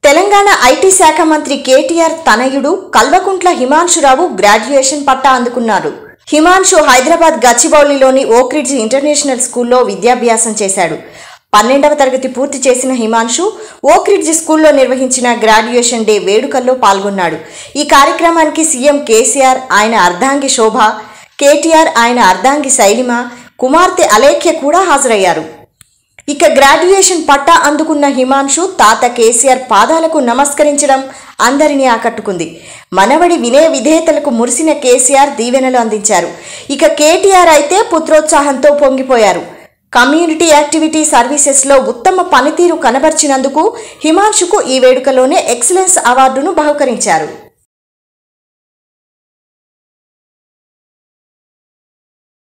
Telangana IT శాఖ మంత్రి కేటీఆర్ తనయుడు కల్వకుంట్ల హిమాంశురావు గ్రాడ్యుయేషన్ పట్టా అందుకున్నారు హిమాంశు హైదరాబాద్ గచ్చిబౌలిలోని ఓక్రిడ్జ్ ఇంటర్నేషనల్ స్కూల్లో విద్యాభ్యాసం చేశాడు పన్నెండవ తరగతి పూర్తి చేసిన హిమాంశు ఓక్రిడ్జ్ స్కూల్లో నిర్వహించిన గ్రాడ్యుయేషన్ డే వేడుకల్లో పాల్గొన్నాడు ఈ కార్యక్రమానికి సీఎం కేసీఆర్ ఆయన అర్ధాంగి శోభ కేటీఆర్ ఆయన అర్ధాంగి శైలిమ కుమార్తె అలేఖ్య కూడా హాజరయ్యారు ఇక గ్రాడ్యుయేషన్ పట్టా అందుకున్న హిమాంశు తాత కేసీఆర్ పాదాలకు నమస్కరించడం అందరినీ ఆకట్టుకుంది మనవడి వినయ విధేయతలకు మురిసిన కేసీఆర్ దీవెనలు అందించారు ఇక కేటీఆర్ అయితే పుత్రోత్సాహంతో పొంగిపోయారు కమ్యూనిటీ యాక్టివిటీ సర్వీసెస్లో ఉత్తమ పనితీరు కనబర్చినందుకు హిమాంశుకు ఈ వేడుకలోనే ఎక్సలెన్స్ అవార్డును బహుకరించారు